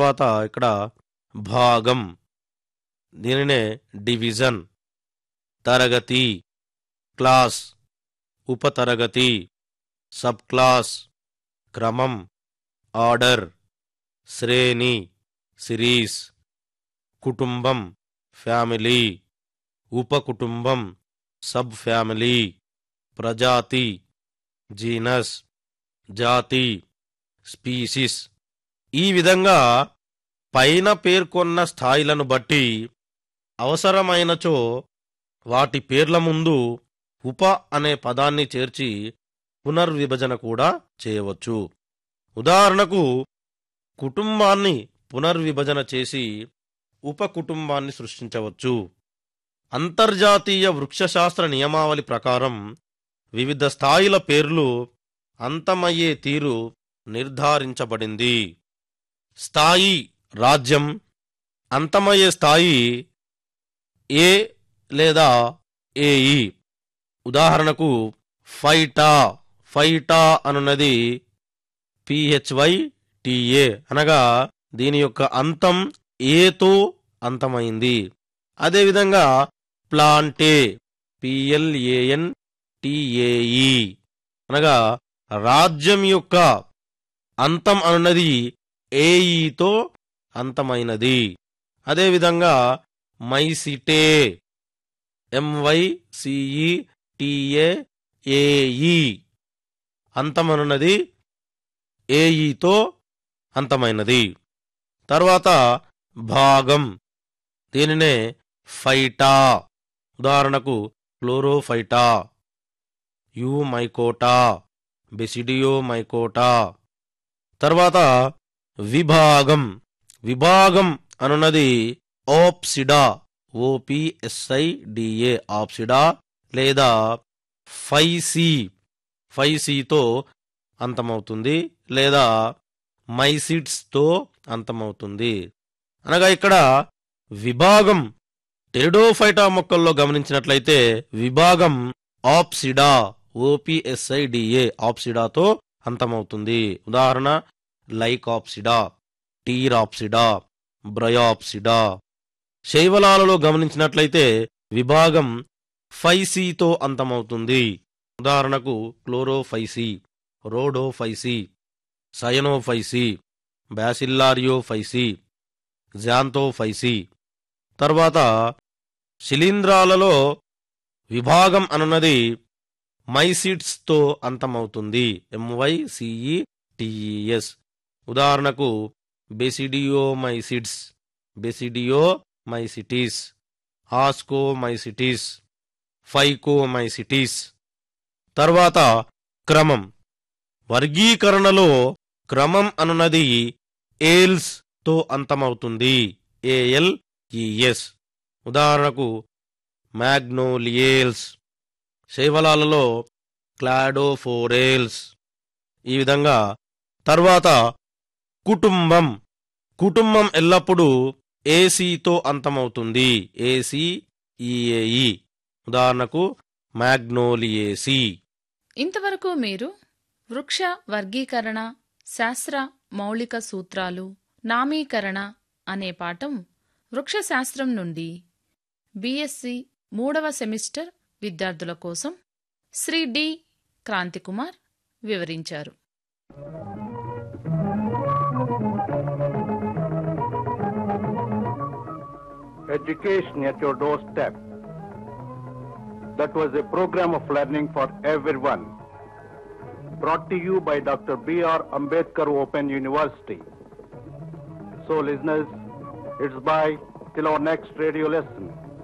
తర్వాత ఇక్కడ భాగం దీనినే డివిజన్ తరగతి క్లాస్ ఉపతరగతి సబ్ క్లాస్ క్రమం ఆర్డర్ శ్రేణి సిరీస్ కుటుంబం ఫ్యామిలీ ఉపకుటుంబం సబ్ ఫ్యామిలీ ప్రజాతి జీనస్ జాతి స్పీసిస్ ఈ విధంగా పైన పేర్కొన్న స్థాయిలను బట్టి అవసరమైనచో వాటి పేర్ల ముందు ఉప అనే పదాన్ని చేర్చి పునర్విభజన కూడా చేయవచ్చు ఉదాహరణకు కుటుంబాన్ని పునర్విభజన చేసి ఉపకుటుంబాన్ని సృష్టించవచ్చు అంతర్జాతీయ వృక్షశాస్త్ర నియమావళి ప్రకారం వివిధ స్థాయిల పేర్లు అంతమయ్యే తీరు నిర్ధారించబడింది స్థాయి రాజ్యం అంతమయ్యే స్థాయి ఏ లేదా ఏఈ ఉదాహరణకు ఫైటా ఫైటా అనున్నది పిహెచ్వై టిఏ అనగా దీని యొక్క అంతం ఏతో అంతమైంది అదేవిధంగా ప్లాంటే పిఎల్ఏఎన్ టిఏఈ అనగా రాజ్యం యొక్క అంతం అనున్నది ఏఈతో అంతమైనది అదేవిధంగా Mycetae MY CE TA AE అంతమనున్నది ఏఈతో అంతమైనది తర్వాత భాగం దీనినే ఫైటా ఉదాహరణకు క్లోరోఫైటా యూ మైకోటా బెసిడియో మైకోటా తర్వాత విభాగం విభాగం అనున్నది ఓప్సిడా ఓపిఎస్ఐడిఏ ఆప్సిడా లేదా ఫైసి ఫైసితో అంతమవుతుంది లేదా మైసిడ్స్తో అంతమవుతుంది అనగా ఇక్కడ విభాగం టెరిడోఫైటా మొక్కల్లో గమనించినట్లయితే విభాగం ఆప్సిడా ఓపిఎస్ఐడిఏ ఆప్సిడాతో అంతమవుతుంది ఉదాహరణ లైకాప్సిడా టీరాప్సిడా బ్రయాప్సిడా శైవలాలలో గమనించినట్లయితే విభాగం ఫైసీతో అంతమవుతుంది ఉదాహరణకు క్లోరోఫైసి రోడోఫైసి సయనోఫైసి బ్యాసిల్లారియోఫైసి జాంతోఫైసి తర్వాత శిలీంధ్రాలలో విభాగం అనున్నది మైసిడ్స్తో అంతమవుతుంది ఎంవై సిఈ టిఈఎస్ ఉదాహరణకు బెసిడియోమైసిడ్స్ బెసిడియోమైసిటిస్ ఆస్కోమైసిటిస్ ఫైకోమైసిటిస్ తర్వాత క్రమం వర్గీకరణలో క్రమం అనున్నది ఏల్స్ తో అంతమవుతుంది ఏఎల్ ఈఎస్ ఉదాహరణకు మ్యాగ్నోలియేల్స్ శైవలాలలో క్లాడోఫోరేల్స్ ఈ విధంగా తర్వాత కుటుంబం కుటుంబం ఎల్లప్పుడూ ఏసీతో అంతమవుతుంది ఏసీ ఈఏఈ ఉదాహరణకు మ్యాగ్నోలియేసి ఇంతవరకు మీరు వృక్ష వర్గీకరణ శాస్త్ర మౌలిక సూత్రాలు నామీకరణ అనే పాఠం వృక్షశాస్త్రం నుండి బీఎస్సీ మూడవ సెమిస్టర్ విద్యార్థుల కోసం శ్రీ డి క్రాంతికుమార్ వివరించారు Education at your doorstep. That was a program of learning for everyone. Brought to you by Dr. B.R. Ambedkar Open University. So, listeners, it's bye till our next radio lesson.